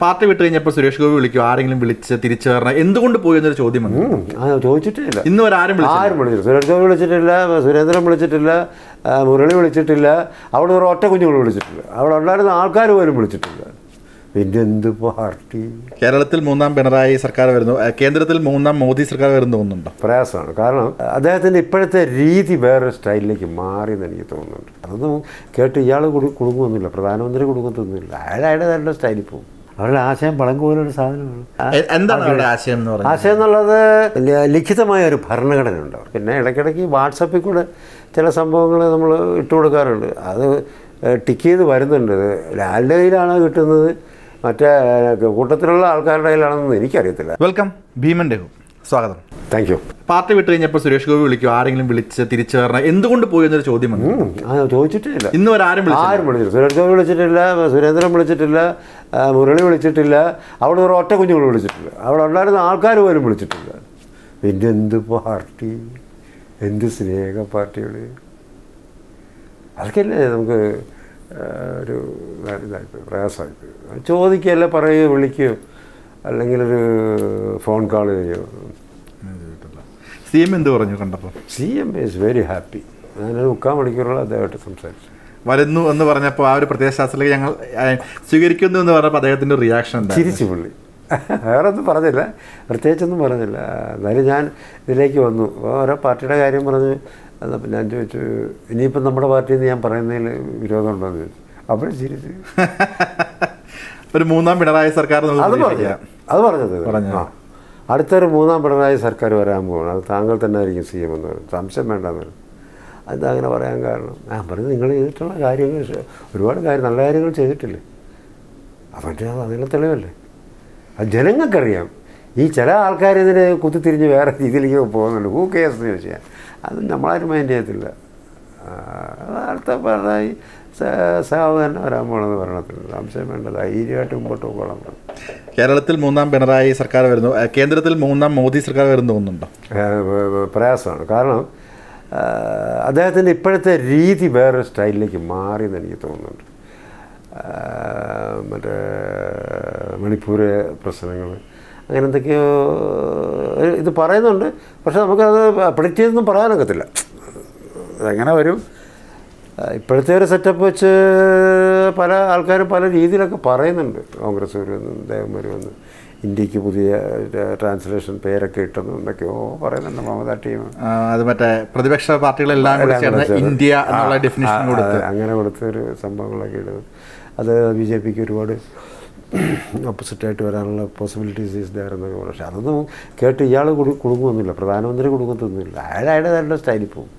Party വിട്ട് കഴിഞ്ഞപ്പോൾ സുരേഷ് ഗോപി വിളിക്കും ആരെങ്കിലും വിളിച്ച് തിരിച്ചു വരണം എന്തുകൊണ്ട് പോയി എന്നൊരു ചോദ്യം വന്നു ഉം, ആ, ചോദിച്ചിട്ടേ ഇല്ല ഇന്ന് വരെ ആരും വിളിച്ചു ആരും വിളിച്ചില്ല സുരേഷ് ഗോപി വിളിച്ചിട്ടില്ല സുരേന്ദ്രൻ വിളിച്ചിട്ടില്ല ആ, മുരളി വിളിച്ചിട്ടില്ല അവിടെ ഒരു ഒറ്റ കുഞ്ഞുങ്ങൾ വിളിച്ചിട്ടില്ല അവിടെ ഉണ്ടായിരുന്ന ആൾക്കാർ പോലും വിളിച്ചിട്ടില്ല പിന്നെ എന്ത് പാർട്ടി കേരളത്തിൽ മൂന്നാം പിണറായി സർക്കാർ വരുന്നു ഏഹ് കേന്ദ്രത്തിൽ മൂന്നാം മോദി സർക്കാർ വരുന്നു തോന്നുന്നുണ്ടോ പ്രയാസമാണ് കാരണം അദ്ദേഹത്തിൻ്റെ ഇപ്പോഴത്തെ രീതി വേറൊരു സ്റ്റൈലിലേക്ക് മാറി എന്ന് എനിക്ക് തോന്നുന്നുണ്ട് അതൊന്നും കേട്ട് ഇയാൾ കുടു കുടുങ്ങുമൊന്നുമില്ല പ്രധാനമന്ത്രി കുടുങ്ങത്തൊന്നുമില്ല അയാൾ അയാളുടെ തന്നെ സ്റ്റൈലിൽ പോകും അവരുടെ ആശയം പളങ്ക് പോലൊരു സാധനമാണ് എ- എന്താണ് അവരുടെ ആശയം എന്ന് പറയുന്നത് ആശയം എന്നുള്ളത് ല- ലിഖിതമായ ഒരു ഭരണഘടന ഉണ്ട് അവർക്ക്. പിന്നെ ഇടയ്ക്കിടയ്ക്ക് വാട്സപ്പിൽ കൂടെ ചില സംഭവങ്ങൾ നമ്മൾ ഇട്ട് കൊടുക്കാറുണ്ട് അത് ടിക്ക് ചെയ്ത് വരുന്നുണ്ട് ഇത് ലാലിൻ്റെ കയ്യിലാണോ കിട്ടുന്നത് മറ്റേ കൂട്ടത്തിലുള്ള ആൾക്കാരുടെ കയ്യിലാണെന്ന് എനിക്കറിയത്തില്ല വെൽക്കം ഭീമൻ രഘു സ്വാഗതം താങ്ക് യു പാർട്ടി വിട്ട് കഴിഞ്ഞപ്പോൾ സുരേഷ് ഗോപി വിളിക്കും ആരെങ്കിലും വിളിച്ച് തിരിച്ചു വരണം എന്തുകൊണ്ട് പോയി എന്നൊരു ചോദ്യം വന്നു ആ ചോദിച്ചിട്ടേ ഇല്ല ഇന്ന് വരെ ആരും വിളിച്ചു ആരും വിളിച്ചില്ല സുരേഷ് ഗോപി വിളിച്ചിട്ടില്ല സുരേന്ദ്രൻ വിളിച്ചിട്ടില്ല ആ, മുരളി വിളിച്ചിട്ടില്ല അവിടെ ഒരു ഒറ്റ കുഞ്ഞുങ്ങൾ വിളിച്ചിട്ടില്ല അവിടെ ഉണ്ടായിരുന്ന ആൾക്കാർ പോലും വിളിച്ചിട്ടില്ല പിന്നെ എന്ത് പാർട്ടി എന്ത് സ്നേഹ പാർട്ടികൾ അതൊക്കെയല്ലേ നമുക്ക് ആ, ഒരു ഇതായിപ്പോയി പ്രയാസമായിപ്പോയി ചോദിക്കുകയല്ല പറയുകയോ വിളിക്കുകയോ അല്ലെങ്കിൽ ഒരു ഫോൺ കോൾ ചെയ്യുകയോ സി എം എന്ത് പറഞ്ഞു കണ്ടപ്പോൾ C M is very happy ഞാനൊരു മുക്കാൽ മണിക്കൂറോളം അദ്ദേഹമായിട്ട് സംസാരിച്ചു വരുന്നു എന്ന് പറഞ്ഞപ്പോൾ ആ ഒരു പ്രത്യയശാസ്ത്രത്തിലേക്ക് ഞങ്ങൾ ഏഹ്, സ്വീകരിക്കുന്നു എന്ന് പറഞ്ഞപ്പോൾ അദ്ദേഹത്തിന്റെ റിയാക്ഷൻ എന്താ ചിരിച്ചു പുള്ളി വേറെ ഒന്നും പറഞ്ഞില്ല പ്രത്യേകിച്ചൊന്നും പറഞ്ഞില്ല എന്നാലും ഞാൻ ഇതിലേക്ക് വന്നു അപ്പോൾ ഓരോ പാർട്ടിയുടെ കാര്യം പറഞ്ഞ് എന്നപ്പോൾ ഞാൻ ചോദിച്ചു ഇനിയിപ്പം നമ്മുടെ പാർട്ടിയിൽ നിന്ന് ഞാൻ പറയുന്നതിൽ വിരോധമുണ്ടോ എന്ന് ചോദിച്ചു അപ്പോഴും ചിരിച്ചു ഒരു മൂന്നാം പിണറായി സർക്കാർ നമുക്ക് അത് പറഞ്ഞു പ്രതീക്ഷിക്കാം. അത് പറഞ്ഞത് പറഞ്ഞു. ആ അടുത്തൊരു മൂന്നാം പിണറായി സർക്കാർ വരാൻ പോകണം അത് താങ്കൾ തന്നെ ആയിരിക്കും സി എം എന്ന് പറഞ്ഞു സംശയം വേണ്ടെന്ന് പറഞ്ഞു എന്താ അങ്ങനെ പറയാൻ കാരണം ഞാൻ പറഞ്ഞു നിങ്ങൾ ചെയ്തിട്ടുള്ള കാര്യങ്ങൾ ശ- ഒരുപാട് കാര്യം നല്ല കാര്യങ്ങൾ ചെയ്തിട്ടില്ലേ അപ്പം അതിനുള്ള തെളിവല്ലേ അത് ജനങ്ങൾക്കറിയാം ഈ ചില ആൾക്കാർ ഇതിന് കുത്തിത്തിരിഞ്ഞ് വേറെ രീതിയിലേക്ക് പോകുന്നുണ്ട് ഹൂ കേസ് എന്ന് ചോദിച്ചാൽ അത് നമ്മളാരും മൈൻഡ് ചെയ്യത്തില്ല ആ, അത് അടുത്ത പിണറായി സ- സാവ് തന്നെ വരാൻ പോകണമെന്ന് പറയണത്തില്ല സംശയം വേണ്ട ധൈര്യമായിട്ട് മുമ്പോട്ട് പോകണം കേരളത്തിൽ മൂന്നാം പിണറായി സർക്കാർ വരുന്നു ഏഹ്, കേന്ദ്രത്തിൽ മൂന്നാം മോദി സർക്കാർ വരുന്നു തോന്നുന്നുണ്ടോ ഏഹ് വ- വ- പ്രയാസമാണ് കാരണം അദ്ദേഹത്തിൻ്റെ ഇപ്പോഴത്തെ രീതി വേറൊരു സ്റ്റൈലിലേക്ക് മാറി എന്ന് എനിക്ക് തോന്നുന്നുണ്ട് ആഹ് മറ്റേ മണിപ്പൂർ പ്രശ്നങ്ങൾ അങ്ങനെ എന്തൊക്കെയോ ഒരു ഇത് പറയുന്നുണ്ട് പക്ഷെ നമുക്കത് പ്രഡിക്റ്റ് ചെയ്തൊന്നും പറയാനൊക്കത്തില്ല അതെങ്ങനെ വരും ആഹ് ഇപ്പോഴത്തെ ഒരു സെറ്റപ്പ് വെച്ച് പല ആൾക്കാരും പല രീതിയിലൊക്കെ പറയുന്നുണ്ട് കോൺഗ്രസ് വരുമെന്ന് ദേവം വരുമെന്ന് ഇന്ത്യക്ക് പുതിയ ട്രാൻസ്ലേഷൻ പേരൊക്കെ ഇട്ടെന്ന് എന്തൊക്കെയോ പറയുന്നുണ്ട് മമത ടീം ആ, അത് മറ്റേ പ്രതിപക്ഷ പാർട്ടികളെല്ലാം കൂടി ചേർന്ന് ഇന്ത്യ എന്നുള്ള ഡെഫിനേഷൻ കൊടുത്ത് അങ്ങനെ കൊടുത്ത ഒരു സംഭവങ്ങളൊക്കെ ഇടുന്നത് അത് ബി ജെ പിക്ക് ഒരുപാട് ഓപ്പോസിറ്റായിട്ട് വരാനുള്ള പോസിബിലിറ്റീസ് ഈസ് ദയർ എന്നൊക്കെ പറഞ്ഞു പക്ഷെ അതൊന്നും കേട്ട് ഇയാൾ കുടു കുടുങ്ങുമൊന്നുമില്ല പ്രധാനമന്ത്രി കുടുങ്ങത്തൊന്നുമില്ല അയാൾ അയാളുടെ തന്നെ സ്റ്റൈലിൽ പോകും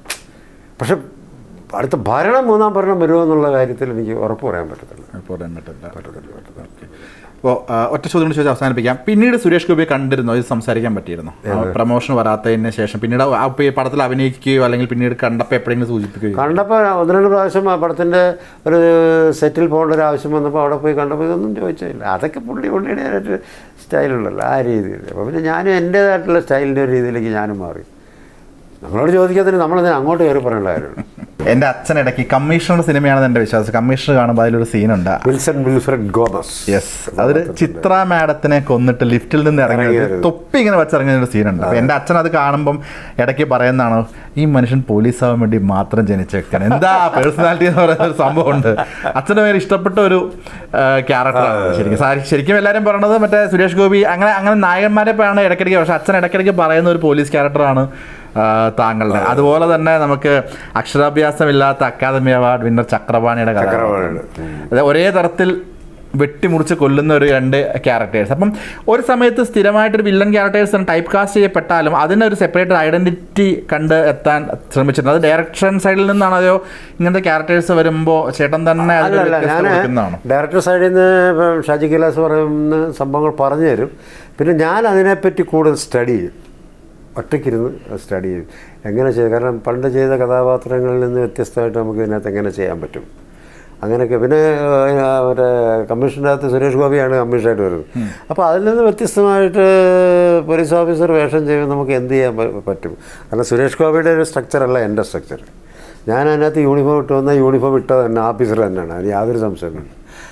പക്ഷെ അടുത്ത ഭരണം മൂന്നാം ഭരണം വരുമോ എന്നുള്ള കാര്യത്തിൽ എനിക്ക് ഉറപ്പ് പറയാൻ പറ്റത്തില്ല ഇപ്പോൾ പറയാൻ പറ്റില്ല അപ്പോൾ ഒറ്റ ചോദ്യം കൂടി ചോദിച്ച് അവസാനിപ്പിക്കാം പിന്നീട് സുരേഷ് ഗോപിയെ കണ്ടിരുന്നോ ഇത് സംസാരിക്കാൻ പറ്റിയിരുന്നോ പ്രൊമോഷൻ വരാത്തതിന് ശേഷം പിന്നീട് ആ ഇപ്പൊ ഈ പടത്തിൽ അഭിനയിക്കുകയോ അല്ലെങ്കിൽ പിന്നീട് കണ്ടപ്പോൾ എപ്പോഴെങ്കിലും സൂചിപ്പിക്കുകയോ കണ്ടപ്പോൾ ഒന്ന് രണ്ട് പ്രാവശ്യം ആ പടത്തിൻ്റെ ഒരു സെറ്റിൽ പോകേണ്ട ഒരു ആവശ്യം വന്നപ്പോൾ അവിടെ പോയി കണ്ടപ്പോൾ ഇതൊന്നും ചോദിച്ചില്ല അതൊക്കെ പുള്ളി പുള്ളിയുടെ ഒരു സ്റ്റൈലുള്ളല്ലോ ആ രീതിയിൽ അപ്പോൾ പിന്നെ ഞാനും എൻ്റേതായിട്ടുള്ള സ്റ്റൈലിൻ്റെ ഒരു രീതിയിലേക്ക് ഞാനും മാറി നമ്മളോട് ചോദിക്കാത്തതിന് നമ്മളതിന് അങ്ങോട്ട് കയറി പറയേണ്ട കാര്യമുള്ളൂ എൻ്റെ അച്ഛൻ ഇടയ്ക്ക് കമ്മീഷണറുടെ സിനിമയാണെന്ന് എൻ്റെ വിശ്വാസം കമ്മീഷണർ കാണുമ്പോൾ അതിലൊരു സീനുണ്ട് വിൽസൺ വിൽഫ്രഡ് ഗോമസ് യെസ് അതൊരു ചിത്ര മാഡത്തിനെ കൊന്നിട്ട് ലിഫ്റ്റിൽ നിന്ന് ഇറങ്ങി ഇറങ്ങിയത്. തൊപ്പി ഇങ്ങനെ വെച്ചിറങ്ങിയ ഒരു സീനുണ്ട് അപ്പോൾ എൻ്റെ അച്ഛൻ അത് കാണുമ്പം ഇടയ്ക്ക് പറയുന്നതാണ് ഈ മനുഷ്യൻ പോലീസ് ആവാൻ വേണ്ടി മാത്രം ജനിച്ച വ്യക്തിയാണ് എന്താ പേഴ്സണാലിറ്റി എന്ന് പറയുന്ന ഒരു സംഭവമുണ്ട് അച്ഛൻ്റെ പേര് ഇഷ്ടപ്പെട്ട ഒരു ക്യാരക്ടറാണ് ശരിക്കും സാരി- ശരിക്കും എല്ലാവരും പറയണത് മറ്റേ സുരേഷ് ഗോപി അങ്ങനെ അങ്ങനെ നായകന്മാരെ പോയാണ് ഇടയ്ക്കിടയ്ക്ക് പക്ഷെ അച്ഛൻ ഇടയ്ക്കിടയ്ക്ക് പറയുന്ന ഒരു പോലീസ് ക്യാരക്ടറാണ് ആ, താങ്കളുടെ അതുപോലെ തന്നെ നമുക്ക് അക്ഷരാഭ്യാസമില്ലാത്ത അക്കാദമി അവാർഡ് വിന്നർ ചക്രപാണിയുടെ കഥ ചക്രപാണിയുടെ. അത് ഒരേ തരത്തിൽ വെട്ടിമുറിച്ച് കൊല്ലുന്ന ഒരു രണ്ട് ക്യാരക്ടേഴ്സ് അപ്പം ഒരു സമയത്ത് സ്ഥിരമായിട്ടൊരു വില്ലൻ ക്യാരക്ടേഴ്സ് ടൈപ്പ് കാസ്റ്റ് ചെയ്യപ്പെട്ടാലും അതിനൊരു സെപ്പറേറ്റ് ഐഡന്റിറ്റി കണ്ട് എത്താൻ ശ്രമിച്ചിട്ടുണ്ട് അത് ഡയറക്ഷൻ സൈഡിൽ നിന്നാണോ അതോ ഇങ്ങനത്തെ ക്യാരക്ടേഴ്സ് വരുമ്പോൾ ചേട്ടൻ തന്നെ അതിന് അല്ലല്ല വ്യത്യസ്തത ഞാൻ കൊടുക്കുന്നതാണോ ഡയറക്ടർ സൈഡിൽ നിന്ന് ഇപ്പം ഷാജി കൈലാസ് പറയുന്ന സംഭവങ്ങൾ പറഞ്ഞു തരും പിന്നെ ഞാൻ അതിനെപ്പറ്റി കൂടുതൽ സ്റ്റഡി ചെയ്യും ഒറ്റയ്ക്കിരുന്ന് സ്റ്റഡി ചെയ്യും എങ്ങനെ ചെയ്യും കാരണം പണ്ട് ചെയ്ത കഥാപാത്രങ്ങളിൽ നിന്ന് വ്യത്യസ്തമായിട്ട് നമുക്ക് ഇതിനകത്ത് എങ്ങനെ ചെയ്യാൻ പറ്റും അങ്ങനെയൊക്കെ പിന്നെ ആ, മറ്റേ കമ്മീഷൻ്റെ അകത്ത് സുരേഷ് ഗോപിയാണ് കമ്മീഷനായിട്ട് വരുന്നത് അപ്പോൾ അതിൽ നിന്ന് വ്യത്യസ്തമായിട്ട് പോലീസ് ഓഫീസർ വേഷം ചെയ്യുമ്പോൾ നമുക്ക് എന്ത് ചെയ്യാൻ പ- പറ്റും കാരണം സുരേഷ് ഗോപിയുടെ ഒരു സ്ട്രക്ചറല്ല എൻ്റെ സ്ട്രക്ചർ ഞാൻ അതിനകത്ത് യൂണിഫോം ഇട്ട് വന്നാൽ യൂണിഫോം ഇട്ടത് തന്നെ ഓഫീസർ തന്നെയാണ് അതിന് യാതൊരു സംശയമില്ല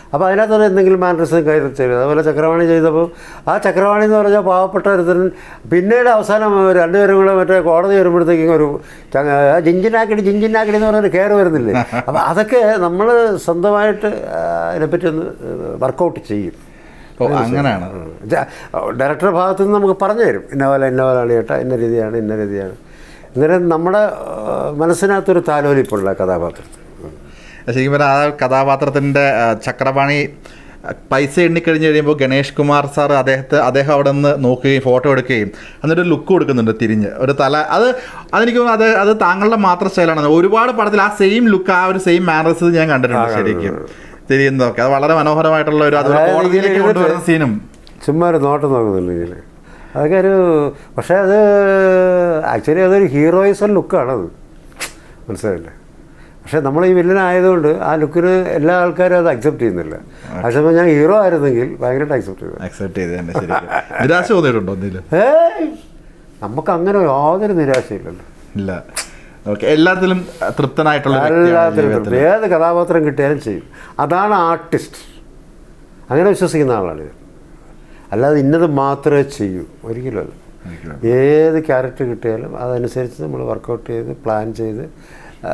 അപ്പോൾ അതിനകത്ത് എന്തെങ്കിലും മാനറിസം കയറി ചെയ്തു അതുപോലെ ചക്രവാണി ചെയ്തപ്പോൾ ആ ചക്രവാണി എന്ന് പറഞ്ഞാൽ പാവപ്പെട്ട ഒരുത്തൻ പിന്നീട് അവസാനം രണ്ടുപേരും കൂടെ മറ്റേ കോടതി വരുമ്പോഴത്തേക്കും ഒരു ച- ആ ജിഞ്ചിനാക്കിടി ജിഞ്ചിനാക്കിടി എന്ന് പറഞ്ഞൊരു കയറ് വരുന്നില്ലേ അപ്പോൾ അതൊക്കെ നമ്മൾ സ്വന്തമായിട്ട് ആ, അതിനെപ്പറ്റി ഒന്ന് വർക്കൗട്ട് ചെയ്യും ഓ അങ്ങനെയാണ് ഡയറക്ടറുടെ ഭാഗത്തു നിന്ന് നമുക്ക് പറഞ്ഞു തരും ഇന്ന പോലെ ഇന്ന പോലെയാണ് ചേട്ടാ ഇന്ന രീതിയാണ് ഇന്ന രീതിയാണ് ഇങ്ങനെ നമ്മുടെ ആ, മനസ്സിനകത്തൊരു താലോലിപ്പുള്ള കഥാപാത്രത്തിൽ ശരിക്കും പറഞ്ഞാൽ ആ കഥാപാത്രത്തിൻ്റെ ആ, ചക്രപാണി ആ, പൈസ എണ്ണിക്കഴിഞ്ഞ് കഴിയുമ്പോൾ ഗണേഷ് കുമാർ സാർ അദ്ദേഹത്തെ അദ്ദേഹം അവിടെ നിന്ന് നോക്കുകയും ഫോട്ടോ എടുക്കുകയും എന്നിട്ട് ഒരു ലുക്ക് കൊടുക്കുന്നുണ്ട് തിരിഞ്ഞ് ഒരു തല അത് അതെനിക്ക് തോന്നുന്നു അത് അത് താങ്കളുടെ മാത്രം സ്റ്റൈലാണ് ഒരുപാട് പടത്തിൽ ആ സെയിം ലുക്ക് ആ ഒരു സെയിം മാനേഴ്സ് ഞാൻ കണ്ടിട്ടുണ്ട് ശരിക്കും തിരിയുന്നതൊക്കെ അത് വളരെ മനോഹരമായിട്ടുള്ള ഒരു അത് അതായത് കോടതിയിലേക്ക് ഇതിൽ കൊണ്ടുവരുന്ന സീനും ചുമ്മാ ഒരു നോട്ടം നോക്കുന്നുണ്ട് ഇതിൽ അതൊക്കെ ഒരു പക്ഷേ അത് ആക്ച്വലി അതൊരു ഹീറോയിസം ലുക്കാണത് മനസ്സിലായില്ലേ പക്ഷേ നമ്മൾ ഈ വില്ലനായതുകൊണ്ട് ആ ലുക്കിന് എല്ലാ ആൾക്കാരും അത് അക്സെപ്റ്റ് ചെയ്യുന്നില്ല പക്ഷേ ഞാൻ ഹീറോ ആയിരുന്നെങ്കിൽ ഭയങ്കരമായിട്ട് അക്സെപ്റ്റ് ചെയ്തു അക്സെപ്റ്റ് ചെയ്ത് തന്നെ ശരിക്കും നിരാശ തോന്നിയിട്ടുണ്ടോ എന്തെങ്കിലും ഏയ് നമുക്ക് അങ്ങനെ യാതൊരു നിരാശയില്ലല്ലോ ഇല്ല ഓക്കെ എല്ലാത്തിലും തൃപ്തനായിട്ടുള്ള ഒരു വ്യക്തിയാണ് എല്ലാത്തിനും ജീവിതത്തിൽ. ഏത് കഥാപാത്രം കിട്ടിയാലും ചെയ്യും അതാണ് ആർട്ടിസ്റ്റ് അങ്ങനെ വിശ്വസിക്കുന്ന ആളാണ് ഇത് അല്ലാതെ ഇന്നത് മാത്രമേ ചെയ്യൂ ഒരിക്കലും അല്ല ഒരിക്കലും. ഏത് ക്യാരക്ടർ കിട്ടിയാലും അതനുസരിച്ച് നമ്മൾ വർക്കൗട്ട് ചെയ്ത് പ്ലാൻ ചെയ്ത് ആ,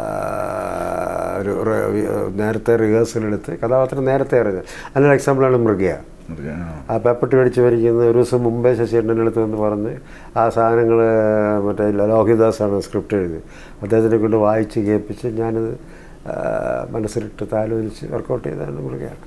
ഒരു റി- നേരത്തെ റിഹേഴ്സൽ എടുത്ത് കഥാപാത്രം നേരത്തെ അറിഞ്ഞത് അതിനൊരു എക്സാമ്പിളാണ് മൃഗയ ആ. ആ പേപ്പട്ടി മേടിച്ച് വരിക്കുന്ന ഒരു ദിവസം മുമ്പേ ശശിയേട്ടൻ്റെ അടുത്ത് വന്ന് പറഞ്ഞ് ആ സാധനങ്ങൾ മറ്റേ ലോഹിദാസാണ് സ്ക്രിപ്റ്റ് എഴുതി അദ്ദേഹത്തിനെ കൊണ്ട് വായിച്ച് കേൾപ്പിച്ച് ഞാനത് ആ, മനസ്സിലിട്ട് താലോലിച്ച് വർക്കൗട്ട് ചെയ്താണ് മൃഗയാണ്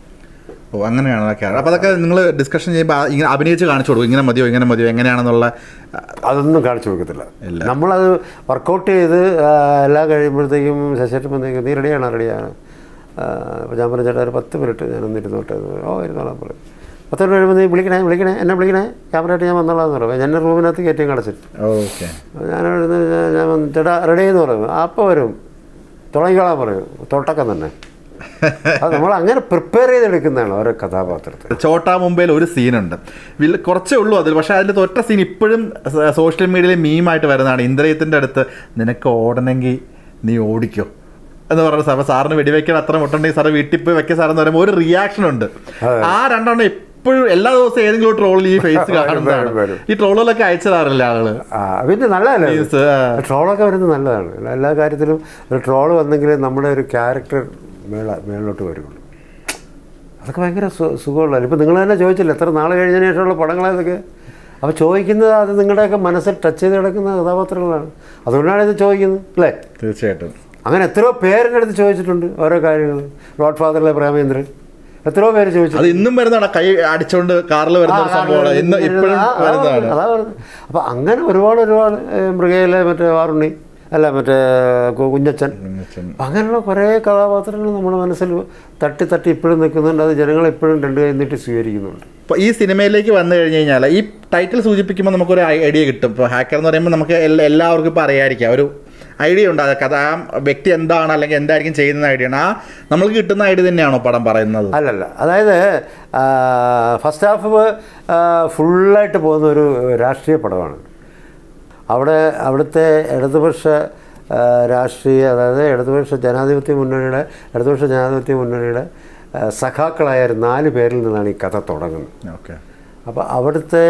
ഓ അങ്ങനെയാണ് ആ ക്യാരക്ടർ അപ്പോൾ അതൊക്കെ നിങ്ങൾ ഡിസ്കഷൻ ചെയ്യുമ്പോൾ ആ ഇങ്ങനെ അഭിനയിച്ച് കാണിച്ചു കൊടുക്കും ഇങ്ങനെ മതിയോ ഇങ്ങനെ മതിയോ എങ്ങനെയാണെന്നുള്ള ആ, അതൊന്നും കാണിച്ചു കൊടുക്കത്തില്ല ഇല്ല. നമ്മളത് വർക്കൗട്ട് ചെയ്ത് ആ, എല്ലാം കഴിയുമ്പോഴത്തേക്കും ശശിയേട്ടൻ വന്നേക്കും നീ റെഡിയാണോ റെഡിയാണ് അപ്പോൾ ഞാൻ പറഞ്ഞു ചേട്ടാ ഒരു പത്ത് മിനിറ്റ് ഞാനൊന്ന് ഇരുന്നോട്ടെ എന്ന് പറഞ്ഞു. ഓ ഇരുന്നോളാം പറയും പത്ത് മിനിറ്റ് കഴിയുമ്പോൾ നീ വിളിക്കണേ വിളിക്കണേ എന്നെ വിളിക്കണേ ക്യാമറയായിട്ട് ഞാൻ വന്നോളാം എന്ന് പറയും എന്നെ റൂമിനകത്ത് കയറ്റിയും കടച്ചിട്ട് ഓക്കെ ഞാൻ അവിടുന്ന് ഞാൻ- ഞാൻ വന്ന് ചേട്ടാ റെഡി എന്ന് പറയും അപ്പോൾ വരും തുടങ്ങിക്കോളാൻ പറയും തൊട്ടക്കം തന്നെ അത് നമ്മൾ അങ്ങനെ പ്രിപ്പയർ ചെയ്തെടുക്കുന്നതാണ് ഓരോ കഥാപാത്രത്തെ ചോട്ടാ മുംബൈയിൽ ഒരു സീനുണ്ട് വില്ല കുറച്ചേ ഉള്ളൂ അതിൽ പക്ഷേ അതിൽ ഒറ്റ സീൻ ഇപ്പോഴും സോഷ്യൽ മീഡിയയിൽ മീമായിട്ട് വരുന്നതാണ് ഇന്ദ്രയത്തിൻ്റെ അടുത്ത് നിനക്ക് ഓടണമെങ്കിൽ നീ ഓടിക്കോ എന്ന് പറഞ്ഞ സാർ സാറിന് വെടിവെക്കാൻ അത്ര മുട്ടുണ്ടെങ്കിൽ സാറ് വീട്ടിൽ പോയി വെക്കുക സാറെന്ന് പറയുമ്പോൾ ഒരു റിയാക്ഷൻ ഉണ്ട് ആ രണ്ടെണ്ണം എപ്പോഴും എല്ലാ ദിവസവും ഏതെങ്കിലും ട്രോളിൽ ഈ ഫേസ് കാണുന്നതാണ് വരും. ഈ ട്രോളുകളൊക്കെ അയച്ചു തരാറില്ല ആളുകൾ ആ പിന്നെ നല്ലതല്ലേ Yes, ആ. ട്രോളൊക്കെ വരുന്നത് നല്ലതാണ് എല്ലാ- എല്ലാ കാര്യത്തിലും ഒരു ട്രോൾ വന്നെങ്കിൽ നമ്മുടെ ഒരു ക്യാരക്ടർ മേള മേളിലോട്ട് വരുള്ളൂ അതൊക്കെ ഭയങ്കര സു- സുഖമുള്ള ഇപ്പം നിങ്ങൾ തന്നെ ചോദിച്ചില്ല എത്ര നാൾ കഴിഞ്ഞതിന് ശേഷമുള്ള പടങ്ങളതൊക്കെ അപ്പോൾ ചോദിക്കുന്നത് അത് നിങ്ങളുടെയൊക്കെ മനസ്സിൽ ടച്ച് ചെയ്ത് കിടക്കുന്ന കഥാപാത്രങ്ങളാണ് അതുകൊണ്ടാണ് ഇത് ചോദിക്കുന്നത് അല്ലേ തീർച്ചയായിട്ടും അങ്ങനെ എത്രയോ പേരിൻ്റെ അടുത്ത് ചോദിച്ചിട്ടുണ്ട് ഓരോ കാര്യങ്ങൾ ഗോഡ് ഫാദറിലെ പ്രേമേന്ദ്രൻ എത്രയോ പേര് ചോദിച്ചു അത് ഇന്നും വരുന്നതാണ് കൈ അടിച്ചോണ്ട് കാറിൽ വരുന്ന ഒരു സംഭവമാണ് ഇന്ന് ഇപ്പോഴും വരുന്നതാണ് അതാ പറയുന്നത് അപ്പോൾ അങ്ങനെ ഒരുപാട് ഒരുപാട് ഏഹ്, മൃഗയിലെ മറ്റേ വാറുണ്ണി അല്ല മറ്റേ കു- കുഞ്ഞച്ചൻ അപ്പൊ അങ്ങനെയുള്ള കുറേ കഥാപാത്രങ്ങൾ നമ്മുടെ മനസ്സിൽ തട്ടി തട്ടി ഇപ്പോഴും നിൽക്കുന്നുണ്ട് അത് ജനങ്ങൾ ഇപ്പോഴും രണ്ട് കൈ നീട്ടി സ്വീകരിക്കുന്നുണ്ട് ഇപ്പോൾ ഈ സിനിമയിലേക്ക് വന്നു കഴിഞ്ഞ് കഴിഞ്ഞാൽ ഈ ടൈറ്റിൽ സൂചിപ്പിക്കുമ്പോൾ നമുക്കൊരു ഐഡിയ കിട്ടും ഇപ്പോൾ ഹാക്കർ എന്ന് പറയുമ്പോൾ നമുക്ക് എല്ലാ- എല്ലാവർക്കും ഇപ്പോൾ അറിയാമായിരിക്കാം ഒരു ഐഡിയ ഉണ്ട് അത് കഥ ആ വ്യക്തി എന്താണ് അല്ലെങ്കിൽ എന്തായിരിക്കും ചെയ്യുന്ന ഐഡിയ ആണ് ആ നമ്മൾക്ക് കിട്ടുന്ന ഐഡിയ തന്നെയാണോ പടം പറയുന്നത് അല്ലല്ല അതായത് ഫസ്റ്റ് ഹാഫ് ഫുള്ളായിട്ട് പോകുന്ന ഒരു രാഷ്ട്രീയ പടമാണ് അവിടെ അവിടുത്തെ ഇടതുപക്ഷ ആ, രാഷ്ട്രീയ അതായത് ഇടതുപക്ഷ ജനാധിപത്യ മുന്നണിയുടെ ഇടതുപക്ഷ ജനാധിപത്യ മുന്നണിയുടെ ആ, സഖാക്കളായ ഒരു നാല് പേരിൽ നിന്നാണ് ഈ കഥ തുടങ്ങുന്നത് ഓക്കെ അപ്പോൾ അവിടുത്തെ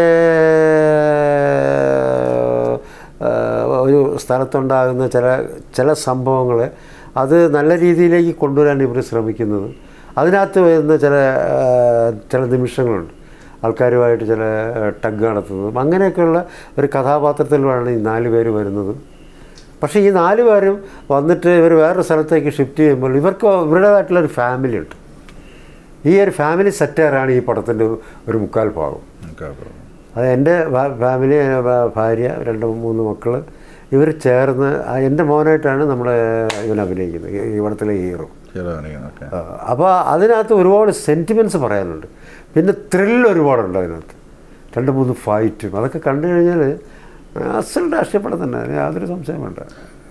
ആ, ഒരു സ്ഥലത്തുണ്ടാകുന്ന ചില ചില സംഭവങ്ങൾ അത് നല്ല രീതിയിലേക്ക് കൊണ്ടുവരാൻ ഇവർ ശ്രമിക്കുന്നത് അതിനകത്ത് വരുന്ന ചില ആ, ചില നിമിഷങ്ങളുണ്ട് ആൾക്കാരുമായിട്ട് ചില ടഗ് നടത്തുന്നതും അങ്ങനെയൊക്കെയുള്ള ഒരു കഥാപാത്രത്തിലാണ് ഈ നാല് പേര് വരുന്നതും പക്ഷേ ഈ നാല് പേരും വന്നിട്ട് ഇവർ വേറൊരു സ്ഥലത്തേക്ക് ഷിഫ്റ്റ് ചെയ്യുമ്പോൾ ഇവർക്ക് ഇവരുടേതായിട്ടുള്ളൊരു ഫാമിലി ഉണ്ട് ഈ ഒരു ഫാമിലി സെറ്റാറാണ് ഈ പടത്തിൻ്റെ ഒരു മുക്കാൽ ഭാഗം അത് എൻ്റെ ഫാ- ഫാമിലി എൻ്റെ ഭാ- ഭാര്യ രണ്ട് മൂന്ന് മക്കൾ ഇവർ ചേർന്ന് ആ എൻ്റെ മോനായിട്ടാണ് നമ്മുടെ ഇവൻ അഭിനയിക്കുന്നത് ഈ- ഈ പടത്തിലെ ഹീറോ ഓക്കെ അപ്പോൾ അതിനകത്ത് ഒരുപാട് സെൻറ്റിമെൻറ്റ്സ് പറയാനുണ്ട് പിന്നെ ത്രില്ല് ഒരുപാടുണ്ട് അതിനകത്ത് രണ്ട് മൂന്ന് ഫൈറ്റും അതൊക്കെ കണ്ടു കഴിഞ്ഞാൽ അസൽ രാഷ്ട്രീയ പടം തന്നെ അതിന് യാതൊരു സംശയം വേണ്ട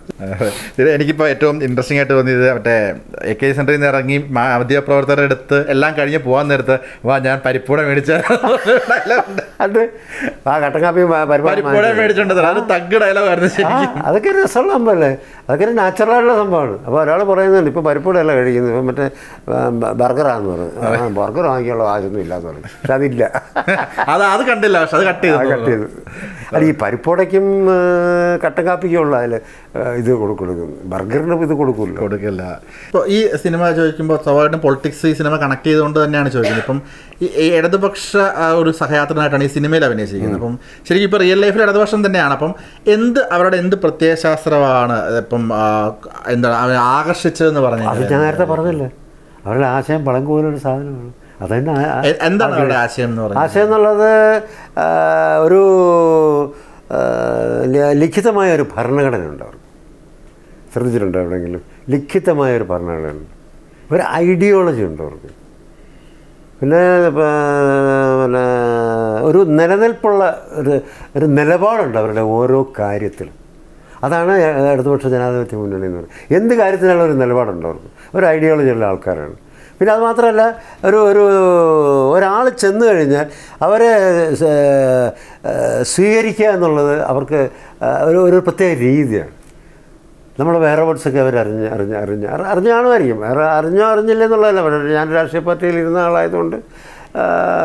ഇത് എനിക്കിപ്പോൾ ഏറ്റവും ഇൻട്രസ്റ്റിംഗ് ആയിട്ട് തോന്നിയത് മറ്റേ എ കെ സെന്ററിൽ നിന്ന് ഇറങ്ങി മാധ്യമപ്രവർത്തകരുടെ അടുത്ത് എല്ലാം കഴിഞ്ഞ് പോകാൻ നേരത്ത് വാ ഞാൻ പരിപ്പൂട മേടിച്ച dialogue ഉണ്ട്. അത് ആ കട്ടൻ കാപ്പി പരിപാടി പരിപ്പൂട മേടിച്ചിട്ടുണ്ട് സാർ അത് തഗ് ഡയലോഗ് ആയിരുന്നു ആ, ശരിക്കും അതൊക്കെ ഒരു രസമുള്ള സംഭവമല്ലേ അതൊക്കെ ഒരു നാച്ചുറൽ ആയിട്ടുള്ള സംഭവമാണ് അപ്പോൾ ഒരാൾ പറയുന്നുണ്ട് ഇപ്പോൾ പരിപ്പൂടല്ല കഴിക്കുന്നത് ഇപ്പം മറ്റേ ബർഗറാന്ന് പറഞ്ഞു ആ ബർഗർ വാങ്ങിക്കാനുള്ള ആവശ്യമൊന്നും ഇല്ലാന്ന് പറഞ്ഞു പക്ഷെ അതില്ല അത് അത് കണ്ടില്ല പക്ഷെ അത് കട്ട് ആ, ചെയ്തു കട്ട് ചെയ്തു അല്ല ഈ പരിപ്പൂടയ്ക്കും ആ, കട്ടൻ കാപ്പിക്കുള്ള അതിൽ ഇത് കൊടുക്കും ബർഗറിന് ഇത് കൊടുക്കില്ല കൊടുക്കില്ല ഇപ്പോൾ ഈ സിനിമ ചോദിക്കുമ്പോൾ സ്വാഭാവികമായിട്ടും പൊളിറ്റിക്സ് ഈ സിനിമ കണക്ട് ചെയ്തുകൊണ്ട് തന്നെയാണ് ചോദിക്കുന്നത് ഇപ്പം ഈ ഈ ഇടതുപക്ഷ ആ, ഒരു സഹയാത്രനായിട്ടാണ് ഈ സിനിമയിൽ അഭിനയിച്ചിരിക്കുന്നത് അപ്പം ശരിക്കും ഇപ്പോൾ റിയൽ ലൈഫിൽ ഇടതുപക്ഷം തന്നെയാണ് അപ്പം എന്ത് അവരുടെ എന്ത് പ്രത്യയശാസ്ത്രമാണ് ഇപ്പം ആ, എന്താണ് അവരെ ആകർഷിച്ചതെന്ന് അത് പറഞ്ഞാൽ ഞാൻ നേരത്തെ പറഞ്ഞല്ലേ അവരുടെ ആശയം പളങ്കൂലൊരു സാധനമാണ് അതന്നെ ആ- ആ- എ- എന്താണ് അവരുടെ ആശയം എന്ന് പറഞ്ഞാൽ ആശയം എന്നുള്ളത് ആ, ഒരു ആ, ല- ലിഖിതമായ ഒരു ഭരണഘടന ഉണ്ട് അവർക്ക് ശ്രദ്ധിച്ചിട്ടുണ്ടോ എവിടെയെങ്കിലും ലിഖിതമായ ഒരു ഭരണഘടന ഉണ്ട് ഒരു ഐഡിയോളജി ഉണ്ട് അവർക്ക് പിന്നെ പ- പിന്നെ ഒരു നിലനിൽപ്പുള്ള ഒരു ഒരു നിലപാടുണ്ട് അവരുടെ ഓരോ കാര്യത്തിലും അതാണ് ഇടതുപക്ഷ ജനാധിപത്യ മുന്നണി എന്ന് പറയുന്നത് എന്ത് കാര്യത്തിനുള്ള ഒരു നിലപാടുണ്ട് അവർക്ക് ഒരു ഐഡിയോളജി ഉള്ള ആൾക്കാരാണ് പിന്നെ അത് മാത്രമല്ല ഒരു ഒരു ഒരാൾ ചെന്ന് കഴിഞ്ഞാൽ അവരെ സ- ഏഹ് സ്വീകരിക്കുക എന്നുള്ളത് അവർക്ക് ഒരു ഒരു പ്രത്യേക രീതിയാണ് നമ്മുടെ വേറെ വേർഡ്സൊക്കെ അവർ അറിഞ്ഞ് അറിഞ്ഞ് അറിഞ്ഞ് അറി- അറിഞ്ഞ കാണുമായിരിക്കും വേറെ അറിഞ്ഞോ അറിഞ്ഞില്ല എന്നുള്ളതല്ല പക്ഷേ ഞാൻ രാഷ്ട്രീയ പാർട്ടിയിൽ ഇരുന്ന ആളായതുകൊണ്ട് ആ,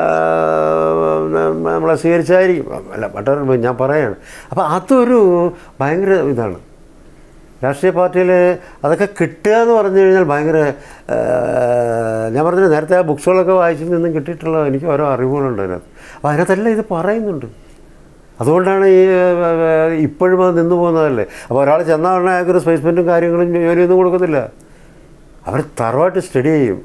നമ്മളെ സ്വീകരിച്ചായിരിക്കും അല്ല മറ്റൊരു ഞാൻ പറയാണ് അപ്പോൾ അതൊരു ഭയങ്കര ഇതാണ് രാഷ്ട്രീയ പാർട്ടിയിൽ അതൊക്കെ കിട്ടുക എന്ന് പറഞ്ഞു കഴിഞ്ഞാൽ ഭയങ്കര ആ, ഞാൻ പറഞ്ഞില്ല നേരത്തെ ആ ബുക്സുകളൊക്കെ വായിച്ചിൽ നിന്നും കിട്ടിയിട്ടുള്ള എനിക്ക് ഓരോ അറിവുകളുണ്ട് അതിനകത്ത് അപ്പോൾ അതിനകത്തെല്ലാം ഇത് പറയുന്നുണ്ട് അതുകൊണ്ടാണ് ഈ ആ, ആ, ഇപ്പോഴും അത് നിന്നു പോകുന്നതല്ലേ അപ്പോൾ ഒരാൾ ചെന്നാൽ ഉടനെ അയാൾക്കൊരു സ്പേസ്മെൻറ്റും കാര്യങ്ങളും ജോലിയൊന്നും കൊടുക്കത്തില്ല അവർ തറവായിട്ട് സ്റ്റഡി ചെയ്യും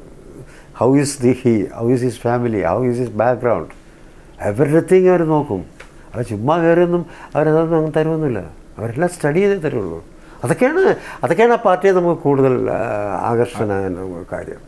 how is the he how is his family how is his background everything അവർ നോക്കും അവർ ചുമ്മാ കയറിയൊന്നും അവരതൊന്നും അങ്ങ് തരുമൊന്നുമില്ല അവരെല്ലാം സ്റ്റഡി ചെയ്തേ തരുള്ളൂ അതൊക്കെയാണ് അതൊക്കെയാണ് ആ പാർട്ടിയെ നമുക്ക് കൂടുതൽ ആ, ആകർഷണ കാര്യം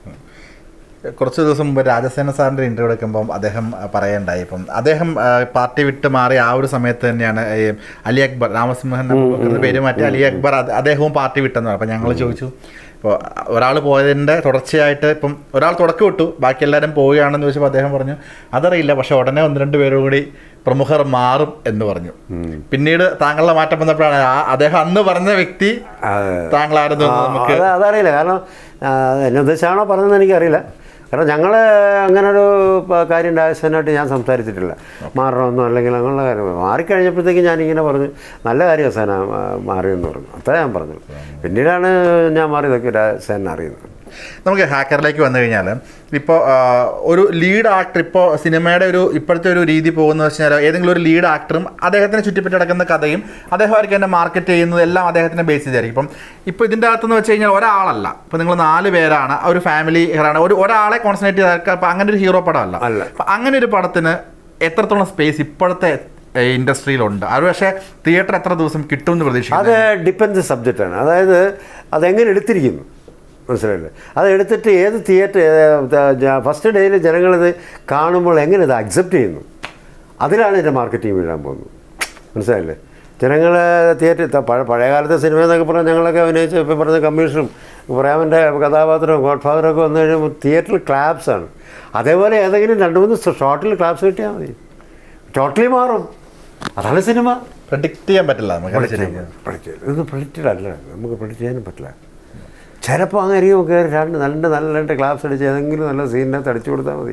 കുറച്ച് ദിവസം മുമ്പ് രാജസേന സാറിൻ്റെ ഇൻ്റർവ്യൂ എടുക്കുമ്പം അദ്ദേഹം ആ, പറയണ്ടായി ഇപ്പം അദ്ദേഹം ആ, പാർട്ടി വിട്ട് മാറി ആ ഒരു സമയത്ത് തന്നെയാണ് ഈ അലി അക്ബർ രാമസിംഹൻ എന്ന പേര് മാറ്റി അലി അക്ബർ അത് അദ്ദേഹവും പാർട്ടി വിട്ടെന്ന് പറഞ്ഞു അപ്പം ഞങ്ങൾ ചോദിച്ചു ഇപ്പോൾ ഒരാൾ പോയതിൻ്റെ തുടർച്ചയായിട്ട് ഇപ്പം ഒരാൾ തുടക്കം വിട്ടു ബാക്കി എല്ലാവരും പോവുകയാണെന്ന് ചോദിച്ചപ്പോൾ അദ്ദേഹം പറഞ്ഞു അതറിയില്ല പക്ഷെ ഉടനെ ഒന്ന് രണ്ട് പേരും കൂടി പ്രമുഖർ മാറും എന്ന് പറഞ്ഞു പിന്നീട് താങ്കളുടെ മാറ്റം വന്നപ്പോഴാണ് ആ അദ്ദേഹം അന്ന് പറഞ്ഞ വ്യക്തി താങ്കളായിരുന്നു എന്ന് നമുക്ക് അത് അതറിയില്ല കാരണം ആ, എന്നെ ഉദ്ദേശിച്ചാണോ പറഞ്ഞതെന്ന് എനിക്കറിയില്ല കാരണം ഞങ്ങൾ അങ്ങനെ ഒരു പ- കാര്യം രാജസ്ഥാനായിട്ട് ഞാൻ സംസാരിച്ചിട്ടില്ല മാറണമെന്നോ അല്ലെങ്കിൽ അങ്ങനെയുള്ള കാര്യം മാറിക്കഴിഞ്ഞപ്പോഴത്തേക്ക് ഞാനിങ്ങനെ പറഞ്ഞു നല്ല കാര്യം സേന മാറിയെന്ന് പറഞ്ഞു അത്ര ഞാൻ പറഞ്ഞു പിന്നീടാണ് ഞാൻ മാറിയതൊക്കെ രാജസേന അറിയുന്നത് നമുക്ക് ഹാക്കറിലേക്ക് വന്നു കഴിഞ്ഞാൽ ഇപ്പോൾ ഒരു ലീഡ് ആക്ടർ ഇപ്പോൾ സിനിമയുടെ ഒരു ഇപ്പോഴത്തെ ഒരു രീതി പോകുന്നത് വെച്ച് കഴിഞ്ഞാൽ ഏതെങ്കിലും ഒരു ലീഡ് ആക്ടറും അദ്ദേഹത്തിനെ ചുറ്റിപ്പറ്റി നടക്കുന്ന കഥയും അദ്ദേഹമായിരിക്കും എന്നെ മാർക്കറ്റ് ചെയ്യുന്നത് എല്ലാം അദ്ദേഹത്തിൻ്റെ ബേസ് ചെയ്തായിരിക്കും ഇപ്പം ഇപ്പോൾ ഇതിൻ്റെ അകത്തെന്ന് വെച്ച് കഴിഞ്ഞാൽ ഒരാളല്ല ഇപ്പോൾ നിങ്ങൾ നാല് പേരാണ് ആ ഒരു ഫാമിലി ഹീറാണ് ഒരു ഒരാളെ കോൺസെൻട്രേറ്റ് ചെയ്താൽ അപ്പോൾ അങ്ങനെ ഒരു ഹീറോ പടമല്ല അല്ല. അപ്പം അങ്ങനെ ഒരു പടത്തിന് എത്രത്തോളം സ്പേസ് ഇപ്പോഴത്തെ ഇൻഡസ്ട്രിയിലുണ്ട് അത് പക്ഷേ തിയേറ്റർ എത്ര ദിവസം കിട്ടുമെന്ന് പ്രതീക്ഷിക്കുന്നു അത് ഡിപ്പെൻസ് സബ്ജക്റ്റാണ് അതായത് അതെങ്ങനെ എടുത്തിരിക്കുന്നു മനസ്സിലായില്ലേ അത് എടുത്തിട്ട് ഏത് തിയേറ്റർ ഫസ്റ്റ് ഡേയിൽ ജനങ്ങളിത് കാണുമ്പോൾ എങ്ങനെ ഇത് അക്സെപ്റ്റ് ചെയ്യുന്നു അതിലാണ് എൻ്റെ മാർക്കറ്റിംഗ് വീഴാൻ പോകുന്നത് മനസ്സിലായില്ലേ ജനങ്ങൾ തിയേറ്റർ പഴയ പഴയകാലത്തെ സിനിമ എന്നൊക്കെ പറഞ്ഞാൽ ഞങ്ങളൊക്കെ അഭിനയിച്ച ഇപ്പോൾ പറഞ്ഞ കമ്മീഷനും പ്രേമൻ്റെ കഥാപാത്രവും ഗോഡ് ഫാദറൊക്കെ വന്നു കഴിയുമ്പോൾ തിയേറ്ററിൽ ക്ലാപ്സാണ് അതേപോലെ ഏതെങ്കിലും രണ്ട് മൂന്ന് ഷോർട്ടിൽ ക്ലാപ്സ് കിട്ടിയാൽ മതി ടോട്ടലി മാറും അതാണ് സിനിമ പ്രഡിക്റ്റ് ചെയ്യാൻ പറ്റില്ല നമുക്ക് ശരിക്കും പ്രഡിക്റ്റ് ഇതൊന്നും പ്രഡിക്റ്റഡ് അല്ല നമുക്ക് പ്രഡിക്റ്റ് ചെയ്യാനും പറ്റില്ല ചിലപ്പോൾ അങ്ങനെ കയറി രണ്ട് നല്ല നല്ല രണ്ട് ക്ലാസ് അടിച്ച് ഏതെങ്കിലും നല്ല സീനിനകത്ത് അടിച്ചു കൊടുത്താൽ മതി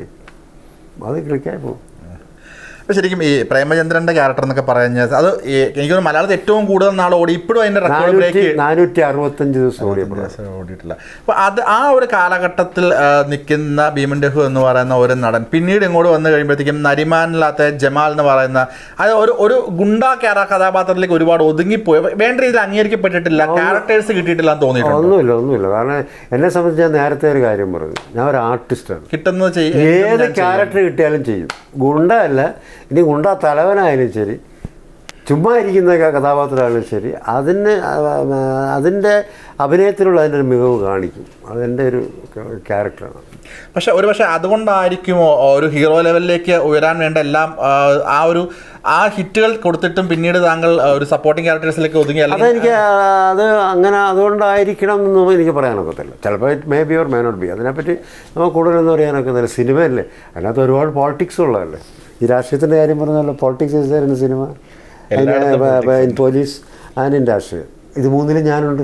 അത് ക്ലിക്കായി പോകും ഇപ്പൊ ശരിക്കും ഈ പ്രേമചന്ദ്രന്റെ ക്യാരക്ടർ എന്നൊക്കെ പറഞ്ഞാൽ അത് ഈ എനിക്ക് തോന്നുന്നു മലയാളത്തിൽ ഏറ്റവും കൂടുതൽ നാൾ ഓടി ഇപ്പോഴും അതിന്റെ റെക്കോർഡ് നാനൂറ്റി ബ്രേക്ക് നാനൂറ്റി അറുപത്തഞ്ച് ദിവസം ഓടിയപ്പോൾ ഓടിയിട്ടില്ല അപ്പൊ അത് ആ ഒരു കാലഘട്ടത്തിൽ ആ, നിൽക്കുന്ന ഭീമൻ രഘു എന്ന് പറയുന്ന ഒരു നടൻ പിന്നീട് ഇങ്ങോട്ട് വന്നു കഴിയുമ്പോഴത്തേക്കും നരിമാനില്ലാത്ത ജമാൽ എന്ന് പറയുന്ന അത് ഒരു ഒരു ഗുണ്ടാ ക്യാര കഥാപാത്രത്തിലേക്ക് ഒരുപാട് ഒതുങ്ങിപ്പോയി അപ്പൊ വേണ്ട രീതിയിൽ അംഗീകരിക്കപ്പെട്ടിട്ടില്ല ക്യാരക്ടേഴ്സ് കിട്ടിയിട്ടില്ല എന്ന് തോന്നിയിട്ടുണ്ട് ഒന്നുമില്ല ഒന്നുമില്ല കാരണം എന്നെ സംബന്ധിച്ച് ഞാൻ നേരത്തെ ഒരു കാര്യം പറഞ്ഞു ഞാൻ ഒരു ആർട്ടിസ്റ്റാണ് കിട്ടുന്നത് ചെയ്- ഏത് ക്യാരക്ടർ കിട്ടിയാലും ചെയ്യും ഗുണ്ട അല്ല ഇനി ഗുണ്ട തലവനായാലും ശരി ചുമ്മാ ഇരിക്കുന്ന ക- കഥാപാത്രമായാലും ശരി അതിന് അതിൻ്റെ അഭിനയത്തിലുള്ള അതിൻ്റെ ഒരു മികവ് കാണിക്കും അതെൻ്റെ ഒരു ക്യാരക്ടറാണ് പക്ഷെ ഒരു പക്ഷെ അതുകൊണ്ടായിരിക്കുമോ ഒരു ഹീറോ ലെവലിലേക്ക് ഉയരാൻ വേണ്ട എല്ലാം ആ, ആ ഒരു ആ ഹിറ്റുകൾ കൊടുത്തിട്ടും പിന്നീട് താങ്കൾ ആ, ഒരു സപ്പോർട്ടിംഗ് ക്യാരക്ടേഴ്സിലേക്ക് ഒതുങ്ങി അല്ലെങ്കിൽ അതെനിക്ക് ആ, അത് അങ്ങനെ അതുകൊണ്ടായിരിക്കണം എന്നൊന്നും എനിക്ക് പറയാനൊക്കത്തില്ല ചിലപ്പോൾ it may be or may not be അതിനെപ്പറ്റി നമുക്ക് കൂടുതലൊന്നും അറിയാനൊക്കുന്നില്ല സിനിമയല്ലേ അതിനകത്ത് ഒരുപാട് പോളിറ്റിക്സ് ഉള്ളതല്ലേ ഈ രാഷ്ട്രീയത്തിൻ്റെ കാര്യം പറഞ്ഞല്ലോ പോളിറ്റിക്സ് ഇസ് ഇൻ സിനിമ എല്ലായിടത്തും ഇൻ പോലീസ് ആൻഡ് ഇൻ രാഷ്ട്രീയം ഇത് മൂന്നിലും ഞാനുണ്ട്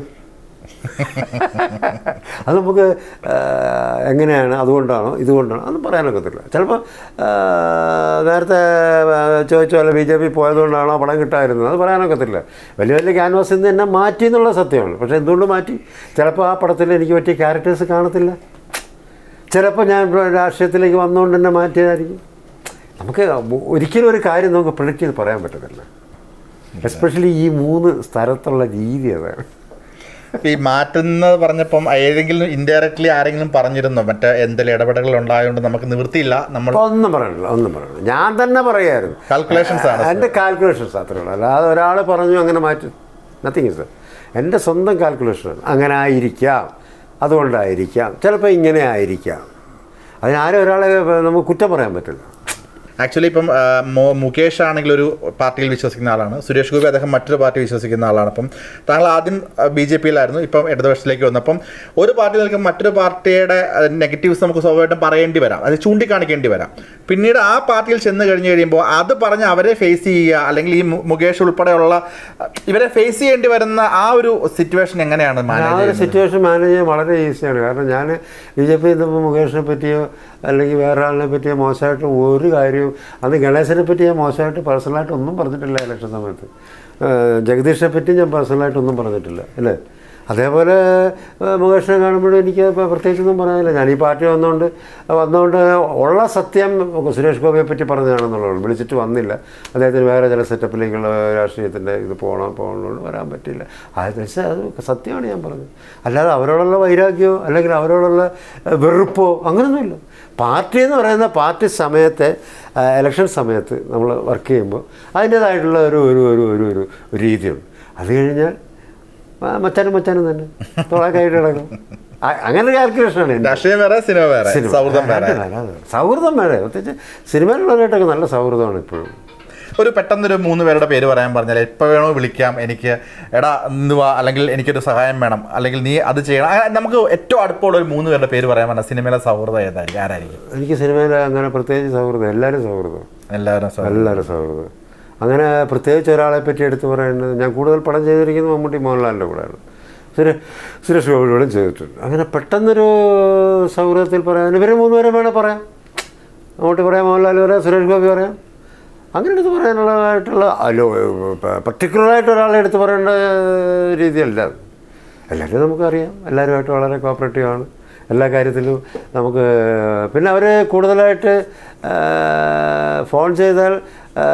അത് നമുക്ക് ആ, എങ്ങനെയാണ് അതുകൊണ്ടാണോ ഇതുകൊണ്ടാണോ അതൊന്നും പറയാനൊക്കത്തില്ല ചിലപ്പോൾ ആ, നേരത്തെ ആ, ചോദിച്ച പോലെ ബി ജെ പി പോയതുകൊണ്ടാണോ പടം കിട്ടായിരുന്നത് അത് പറയാനൊക്കത്തില്ല വലിയ വലിയ ക്യാൻവാസിൽ നിന്ന് എന്നെ മാറ്റി എന്നുള്ള സത്യമാണ് പക്ഷേ എന്തുകൊണ്ട് മാറ്റി ചിലപ്പോൾ ആ പടത്തിൽ എനിക്ക് പറ്റിയ ക്യാരക്ടേഴ്സ് കാണത്തില്ല ചിലപ്പോൾ ഞാൻ രാഷ്ട്രീയത്തിലേക്ക് വന്നുകൊണ്ട് തന്നെ മാറ്റിയതായിരിക്കും നമുക്ക് ഒരിക്കലും ഒരു കാര്യം നമുക്ക് പ്രൊഡിക്റ്റ് ചെയ്ത് പറയാൻ പറ്റത്തില്ല എസ്പെഷ്യലി ഈ മൂന്ന് സ്ഥലത്തുള്ള രീതി അതാണ് ഇപ്പൊ ഈ മാറ്റുന്നത് പറഞ്ഞപ്പം ഏതെങ്കിലും ഇൻഡയറക്ട്ലി ആരെങ്കിലും പറഞ്ഞിരുന്നോ മറ്റേ എന്തെങ്കിലും ഇടപെടലുകൾ ഉണ്ടായതുകൊണ്ട് നമുക്ക് നിവൃത്തിയില്ല നമ്മൾ ഒന്നും പറയണില്ല ഒന്നും പറയണില്ല ഞാൻ തന്നെ പറയായിരുന്നു കാൽക്കുലേഷൻസ് ആണ് എൻ്റെ കാൽക്കുലേഷൻസ് അത്രേ ഉള്ളൂ അല്ലാതെ ഒരാൾ പറഞ്ഞു അങ്ങനെ മാറ്റി നത്തിങ് ഇസ് എൻ്റെ സ്വന്തം കാൽക്കുലേഷനാണ് അങ്ങനെ ആയിരിക്കാം അതുകൊണ്ടായിരിക്കാം ചിലപ്പോൾ ഇങ്ങനെ ആയിരിക്കാം അതിനാരും ഒരാളെ നമുക്ക് കുറ്റം പറയാൻ പറ്റില്ല ആക്ച്വലി ഇപ്പം ആ, മോ- മുകേഷ് ആണെങ്കിൽ ഒരു പാർട്ടിയിൽ വിശ്വസിക്കുന്ന ആളാണ് സുരേഷ് ഗോപി അദ്ദേഹം മറ്റൊരു പാർട്ടി വിശ്വസിക്കുന്ന ആളാണ് അപ്പം താങ്കൾ ആദ്യം ബി ജെ പിയിലായിരുന്നു ഇപ്പം ഇടതുപക്ഷത്തിലേക്ക് വന്നു അപ്പം ഒരു പാർട്ടി നിൽക്കും മറ്റൊരു പാർട്ടിയുടെ നെഗറ്റീവ്സ് നമുക്ക് സ്വാഭാവികമായിട്ടും പറയേണ്ടി വരാം അത് ചൂണ്ടിക്കാണിക്കേണ്ടി വരാം പിന്നീട് ആ പാർട്ടിയിൽ ചെന്ന് കഴിഞ്ഞ് കഴിയുമ്പോൾ അത് പറഞ്ഞ് അവരെ ഫേസ് ചെയ്യുക അല്ലെങ്കിൽ ഈ മു- മുകേഷ് ഉൾപ്പെടെയുള്ള അഹ്, ഇവരെ ഫേസ് ചെയ്യേണ്ടി വരുന്ന ആ ഒരു സിറ്റുവേഷൻ എങ്ങനെയാണ് ആ മാനേജ് ഒരു ചെയ്യുന്നത് സിറ്റുവേഷൻ മാനേജ് ചെയ്യാൻ വളരെ ഈസിയാണ് കാരണം ഞാൻ ബി ജെ പി നിന്നപ്പോൾ മുകേഷിനെ പറ്റിയോ അല്ലെങ്കിൽ വേറെ ആളിനെ പറ്റിയോ മോശമായിട്ട് ഒരു കാര്യവും അന്ന് ഗണേശനെ പറ്റി ഞാൻ മോശമായിട്ട് പേഴ്സണലായിട്ട് ഒന്നും പറഞ്ഞിട്ടില്ല ഇലക്ഷൻ സമയത്ത് ഏഹ് ജഗദീഷിനെ പറ്റി ഞാൻ പേഴ്സണലായിട്ട് ഒന്നും പറഞ്ഞിട്ടില്ല അല്ലേ അതേപോലെ ഏഹ് മുകേഷിനെ കാണുമ്പോഴും എനിക്ക് ഇപ്പോൾ പ്രത്യേകിച്ചൊന്നും പറയാനില്ല ഞാൻ ഈ പാർട്ടി വന്നുകൊണ്ട് വന്നുകൊണ്ട് ഉള്ള സത്യം സുരേഷ് ഗോപിയെ പറ്റി പറഞ്ഞതാണെന്നുള്ളത് വിളിച്ചിട്ട് വന്നില്ല അദ്ദേഹത്തിന് വേറെ ചില സെറ്റപ്പിലേക്കുള്ള രാഷ്ട്രീയത്തിൻ്റെ ഇത് പോകണം പോകണമെന്നുകൊണ്ട് വരാൻ പറ്റില്ല അത് പക്ഷേ അത് സത്യമാണ് ഞാൻ പറഞ്ഞത് അല്ലാതെ അവരോടുള്ള വൈരാഗ്യമോ അല്ലെങ്കിൽ അവരോടുള്ള ഏഹ്, വെറുപ്പോ അങ്ങനെയൊന്നുമില്ല പാർട്ടി എന്ന് പറയുന്ന പാർട്ടി സമയത്തെ ഇലക്ഷൻ സമയത്ത് നമ്മൾ വർക്ക് ചെയ്യുമ്പോൾ അതിൻ്റേതായിട്ടുള്ള ഒരു ഒരു ഒരു ഒരു ഒരു ഒരു രീതിയുണ്ട് അത് കഴിഞ്ഞാൽ ആ, മച്ചാനും മച്ചാനും തന്നെ തോളെ കൈയിട്ട് കിടക്കും ആ- അങ്ങനെ ഒരു കാൽക്കുലേഷനാണ് എൻ്റെ രാഷ്ട്രീയം വേറെ സിനിമ വേറെ സിനിമ. സൗഹൃദം വേറെ അതെ, അതെ, അതെ. സൗഹൃദം വേറെ പ്രത്യേകിച്ച് സിനിമയിലുള്ളവരായിട്ടൊക്കെ നല്ല സൗഹൃദമാണ് ഇപ്പോഴും ഒരു പെട്ടെന്നൊരു മൂന്ന് പേരുടെ പേര് പറയാൻ പറഞ്ഞാൽ എപ്പോൾ വേണോ വിളിക്കാം എനിക്ക് എടാ ഇന്ന് വാ അല്ലെങ്കിൽ എനിക്കൊരു സഹായം വേണം അല്ലെങ്കിൽ നീ അത് ചെയ്യണം അങ്ങനെ നമുക്ക് ഏറ്റവും അടുപ്പമുള്ള ഒരു മൂന്ന് പേരുടെ പേര് പറയാൻ പറഞ്ഞാൽ സിനിമയിലെ സൗഹൃദം ഏതായിരിക്കും ആരായിരിക്കും എനിക്ക് സിനിമയിൽ അങ്ങനെ പ്രത്യേകിച്ച് സൗഹൃദം എല്ലാവരും സൗഹൃദം എല്ലാവരും സൗഹൃദം എല്ലാവരും സൗഹൃദം അങ്ങനെ പ്രത്യേകിച്ച് ഒരാളെ പറ്റി എടുത്തു പറയേണ്ടത് ഞാൻ കൂടുതൽ പടം ചെയ്തിരിക്കുന്നത് മമ്മൂട്ടി മോഹൻലാലിൻ്റെ കൂടെയാണ് സുരേ സുരേഷ് ഗോപിയോടും ചെയ്തിട്ടുണ്ട് അങ്ങനെ പെട്ടെന്നൊരു സൗഹൃദത്തിൽ പറയാൻ ഇവർ മൂന്നുപേരെ വേണേൽ പറയാം മമ്മൂട്ടി പറയാം മോഹൻലാൽ പറയാം സുരേഷ് ഗോപി പറയാം അങ്ങനെ എടുത്ത് പറയാനുള്ളതായിട്ടുള്ള അല്ലോ പർട്ടിക്കുലറായിട്ട് ഒരാളെ എടുത്ത് പറയേണ്ട രീതിയല്ല അത്. എല്ലാവരും നമുക്കറിയാം എല്ലാവരുമായിട്ട് വളരെ കോപ്പറേറ്റീവ് ആണ് എല്ലാ കാര്യത്തിലും നമുക്ക് പിന്നെ അവർ കൂടുതലായിട്ട് ആ, ഫോൺ ചെയ്താൽ ആ,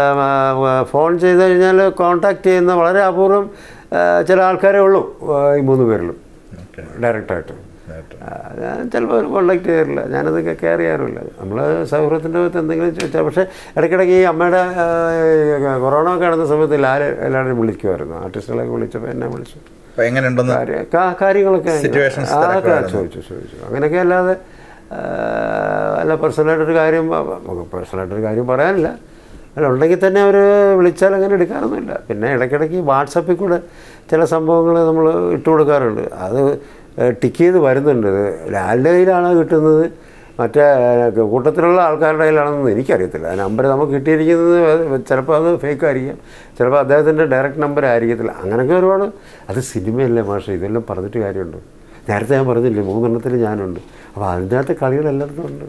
ആ, ഫോൺ ചെയ്ത് കഴിഞ്ഞാൽ കോണ്ടാക്ട് ചെയ്യുന്ന വളരെ അപൂർവം ആ, ചില ആൾക്കാരേ ഉള്ളൂ ആ, ഈ മൂന്ന് പേരിലും ഓക്കെ ഡയറക്റ്റായിട്ട് ആ, ഞാൻ ചിലപ്പോൾ കോണ്ടാക്ട് ചെയ്യാറില്ല ഞാനത് കെയർ ചെയ്യാറില്ല നമ്മൾ സൗഹൃദത്തിൻ്റെ അകത്ത് എന്തെങ്കിലും ചോദിച്ചാൽ പക്ഷേ ഇടയ്ക്കിടയ്ക്ക് ഈ അമ്മയുടെ ആ, കൊറോണ ഒക്കെ നടന്ന സമയത്ത് എല്ലാവരും എല്ലാവരും വിളിക്കുമായിരുന്നു ആർട്ടിസ്റ്റുകളൊക്കെ വിളിച്ചപ്പോൾ എന്നെ വിളിച്ചു അപ്പോൾ എങ്ങനെയുണ്ടെന്ന് കാര്യ- കാ- കാര്യങ്ങളൊക്കെ Situations ആ, ഒക്കെ തിരക്കുമായിരുന്നു. ചോദിച്ചു ചോദിച്ചു അങ്ങനെയൊക്കെ അല്ലാതെ ആ, അല്ല പേഴ്സണലായിട്ടൊരു കാര്യം നമുക്ക് പേഴ്സണലായിട്ടൊരു കാര്യം പറയാനില്ല അല്ല ഉണ്ടെങ്കിൽ തന്നെ അവർ വിളിച്ചാൽ അങ്ങനെ എടുക്കാറൊന്നുമില്ല പിന്നെ ഇടയ്ക്കിടയ്ക്ക് വാട്സപ്പിൽ കൂടെ ചില സംഭവങ്ങൾ നമ്മൾ ഇട്ട് കൊടുക്കാറുണ്ട് അത് ടിക്ക് ചെയ്ത് വരുന്നുണ്ട് ഇത് ലാലിൻ്റെ കയ്യിലാണോ കിട്ടുന്നത് മറ്റേ കൂട്ടത്തിലുള്ള ആൾക്കാരുടെ കയ്യിലാണെന്ന് എനിക്കറിയത്തില്ല ആ നമ്പർ നമുക്ക് കിട്ടിയിരിക്കുന്നത് ചിലപ്പോൾ അത് ഫേക്ക് ആയിരിക്കാം ചിലപ്പോൾ അദ്ദേഹത്തിൻ്റെ ഡയറക്റ്റ് നമ്പർ ആയിരിക്കത്തില്ല അങ്ങനെയൊക്കെ ഒരുപാട് അത് സിനിമയല്ലേ മാഷ് ഇതെല്ലാം പറഞ്ഞിട്ട് കാര്യമുണ്ട് നേരത്തെ ഞാൻ പറഞ്ഞില്ലേ മൂന്നെണ്ണത്തിൽ ഞാനുണ്ട് അപ്പോൾ അതിൻ്റെ അകത്ത് കളികൾ എല്ലായിടത്തും ഉണ്ട്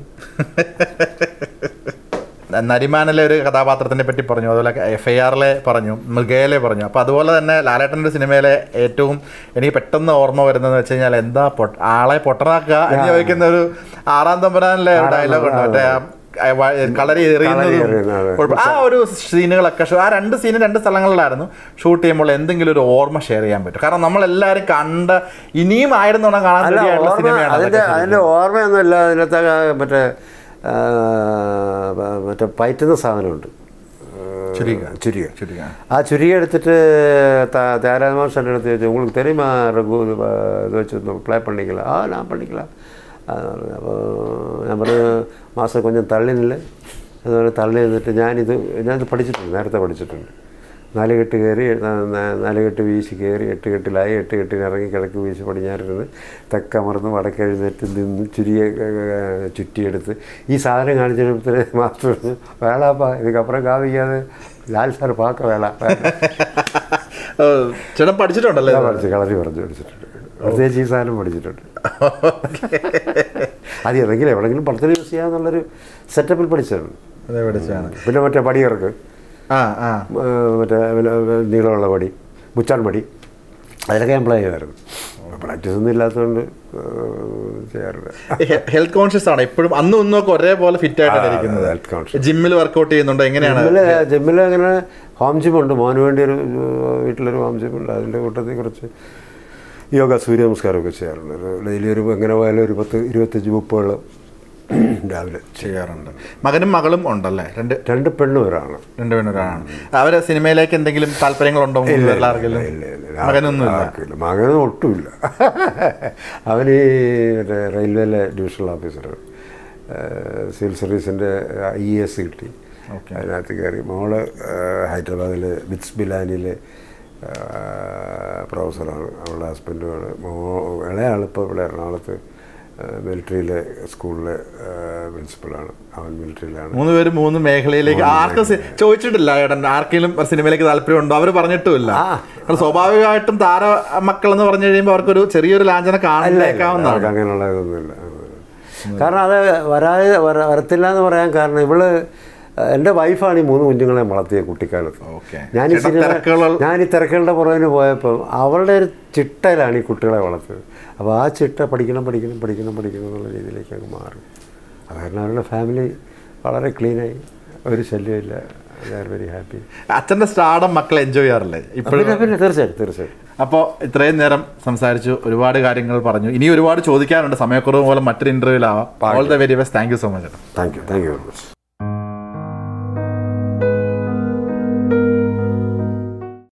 നരിമാനിലെ ഒരു കഥാപാത്രത്തിനെ പറ്റി പറഞ്ഞു അതുപോലെ എഫ് ഐ ആറിലെ പറഞ്ഞു മൃഗയിലെ പറഞ്ഞു അപ്പോൾ അതുപോലെ തന്നെ ലാലേട്ടൻ്റെ സിനിമയിലെ ഏറ്റവും എനിക്ക് പെട്ടെന്ന് ഓർമ്മ വരുന്നതെന്ന് വെച്ച് കഴിഞ്ഞാൽ എന്താ പൊട്ട ആളെ പൊട്ടനാക്കുക എന്ന് ചോദിക്കുന്ന ഒരു ആറാം തമ്പുരാനിലെ ഒരു ഡയലോഗ് ഉണ്ട് മറ്റേ ആ, ആ, വ- കളരി എറിയുന്നതും എറിയുന്നത്, അതെ. കുഴപ്പം- ആ ഒരു സീനുകളൊക്കെ ഷൂ- ആ രണ്ട് സീന് രണ്ട് സ്ഥലങ്ങളിലായിരുന്നു ഷൂട്ട് ചെയ്യുമ്പോൾ എന്തെങ്കിലും ഒരു ഓർമ്മ ഷെയർ ചെയ്യാൻ പറ്റും കാരണം നമ്മളെല്ലാവരും കണ്ട് ഇനിയും ആയിരുന്നു കാണാൻ അല്ല ready ആയിട്ടുള്ള ഓർമ്മ സിനിമയാണ് അതിൻ്റെ അതൊക്കെ ശരിക്കും. അതിൻ്റെ ഓർമ്മയൊന്നുമില്ല അതിനകത്ത് ആ മറ്റേ ആ, മറ്റേ പയറ്റുന്ന സാധനമുണ്ട് ചുരിക. ചുരിക ചുരിക. ആ ചുരിക എടുത്തിട്ട് ത്യാഗരാജ മാസ്റ്റർ എടുത്ത് ചോദിച്ചു உங்களுக்கு தெரியுமா ரகு இது இது வச்சு ப்ளே பண்ணிக்கலாம் ஆ நான் பண்ணிக்கலாம் അപ്പോൾ ഞാൻ പറഞ്ഞു മാസം കൊഞ്ചം തള്ളി നില്ല അതുപോലെ തള്ളി നിന്നിട്ട് ഞാനിത് ഞാനിത് പഠിച്ചിട്ടുണ്ട് നേരത്തെ പഠിച്ചിട്ടുണ്ട് നാല് കെട്ട് കയറി ന- ന- നാല് കെട്ട് വീശി കയറി എട്ട് കെട്ടിലായി എട്ട് കെട്ടിന് ഇറങ്ങി കിഴക്ക് വീശി പടിഞ്ഞാറിരുന്ന് തെക്കമർന്ന് വടക്കെഴുന്നേറ്റ് നിന്ന് ചുരിയെ ഏർ, ചുറ്റിയെടുത്ത് ഈ സാധനം കാണിച്ചപ്പോഴത്തേന് മാസ്റ്റർ പറഞ്ഞു വേളാപ്പാ ഇതുക്കപ്പുറം കാവിക്കാതെ ലാൽ സാർ പാക്ക വേള ഓ, ചേട്ടൻ പഠിച്ചിട്ടുണ്ടല്ലേ ഞാൻ ഇത്? പഠിച്ചു കളരി പറഞ്ഞു പഠിച്ചിട്ടുണ്ട് പ്രത്യേകിച്ച് ഈ സാധനം പഠിച്ചിട്ടുണ്ട് അത് ഏതെങ്കിലും എവിടെങ്കിലും പടത്തിൽ യൂസ് ചെയ്യാന്നുള്ളൊരു സെറ്റപ്പിൽ പഠിച്ചതാണ് അതെ പഠിച്ചാണ് പിന്നെ മറ്റേ പടിയർക്ക് ആ ആ ഏഹ് മറ്റേ വല്ല- വല്ല നീളമുള്ള പടി മുച്ചാൻ പടി അതിലൊക്കെ ഞാൻ പ്ലേ ചെയ്യുമായിരുന്നു പ്രാക്ടീസ് ഒന്നും ഇല്ലാത്തതുകൊണ്ട് ഏഹ് ചെയ്യാറില്ല ഹെൽത്ത് കോൺഷ്യസ് ആണ് എപ്പോഴും അന്നും ഇന്നും ഒക്കെ ഒരേപോലെ ഫിറ്റ് ആയിട്ടാണ് ആ, ഇരിക്കുന്നത് health conscious. ജിമ്മിൽ വർക്കൗട്ട് ചെയ്യുന്നുണ്ടോ എങ്ങനെയാണ് ജിമ്മിൽ ജിമ്മിൽ അങ്ങനെ ഹോം ജിമ്മുണ്ട് മോന് വേണ്ടി ഒരു ഏഹ് വീട്ടിലൊരു ഹോം ജിമ്മുണ്ട് അതിൻ്റെ കൂട്ടത്തിൽ കുറച്ച് യോഗ സൂര്യ നമസ്കാരമൊക്കെ ചെയ്യാറുണ്ട് ഒരു ഡെയിലി ഒരു എങ്ങനെ പോയാലും ഒരു പത്ത് ഇരുപത്തഞ്ച് മുപ്പതുകൾ രാവിലെ ചെയ്യും. ചെയ്യാറുണ്ട് മകനും മകളും ഉണ്ടല്ലേ രണ്ട് രണ്ട് പെണ്ണും ഒരാണ് രണ്ട് പേരൊരാണ് അവര് സിനിമയിലേക്ക് എന്തെങ്കിലും താല്പര്യങ്ങളുണ്ടോ ആർക്കെങ്കിലും ഇല്ല, ഇല്ല. മകനൊന്നുമില്ല ആർക്കുമില്ല. മകന് ഒട്ടുമില്ല അവന് ഈ മറ്റേ റെയിൽവേയിലെ ഡിവിഷണൽ ഓഫീസർ സിവിൽ സർവീസിൻ്റെ ഇ എസ് കിട്ടി Okay. അതിനകത്ത് കയറി മോള് ഹൈദരാബാദിൽ ബിറ്റ്സ് ബിലാനിലെ പ്രൊഫസറാണ് അവളുടെ ഹസ്ബൻഡുമാണ് മോ ഇളയാൾ ഇപ്പോൾ ഇവിടെ എറണാകുളത്ത് മിലിറ്ററിയിലെ സ്കൂളിലെ പ്രിൻസിപ്പളാണ് അവൻ മിലിറ്ററിയിലാണ് മൂന്ന് പേര് മൂന്ന് മേഖലയിലേക്ക് ആർക്കും സി- ചോദിച്ചിട്ടില്ല ഏട്ടൻ ആർക്കെങ്കിലും സിനിമയിലേക്ക് താല്പര്യമുണ്ടോ അവർ പറഞ്ഞിട്ടുമില്ല ആ. കാരണം സ്വാഭാവികമായിട്ടും താര മക്കൾ എന്ന് പറഞ്ഞു കഴിയുമ്പോൾ അവർക്കൊരു ചെറിയൊരു ലാഞ്ചന കാണേക്കാവുന്നതാണ് അവർക്ക് അങ്ങനെയുള്ള ഇതൊന്നുമില്ല കാരണം അത് വരാതെ വര- വരത്തില്ല എന്ന് പറയാൻ കാരണം ഇവള് എൻ്റെ വൈഫാണ് ഈ മൂന്ന് കുഞ്ഞുങ്ങളെ വളർത്തിയ കുട്ടിക്കാലത്ത് ഓക്കെ ഞാൻ ഈ ചേട്ടാ, സിനിമ തിരക്കുകൾ- ഞാൻ ഈ തിരക്കുകളുടെ പുറകിന് പോയപ്പോൾ അവളുടെ ഒരു ചിട്ടയിലാണ് ഈ കുട്ടികളെ വളർത്തിയത് അപ്പോൾ ആ ചിട്ട പഠിക്കണം പഠിക്കണം പഠിക്കണം പഠിക്കണം എന്നുള്ള രീതിയിലേക്ക് അങ്ങ് മാറി അത് കാരണം അവരുടെ ഫാമിലി വളരെ ക്ലീനായി ഒരു ശല്യമില്ല ഐ ആർ വെരി ഹാപ്പി അച്ഛന്റെ സ്റ്റാർഡം മക്കൾ എൻജോയ് ചെയ്യാറില്ലേ ഇപ്പോഴും പിന്നെ പിന്നെ തീർച്ചയായിട്ടും തീർച്ചയായിട്ടും അപ്പോൾ ഇത്രയും നേരം സംസാരിച്ചു ഒരുപാട് കാര്യങ്ങൾ പറഞ്ഞു ഇനി ഒരുപാട് ചോദിക്കാനുണ്ട് സമയക്കുറവ് മൂലം മറ്റൊരു ഇന്റർവ്യൂലാവാം all the very best thank you so much thank you thank you very much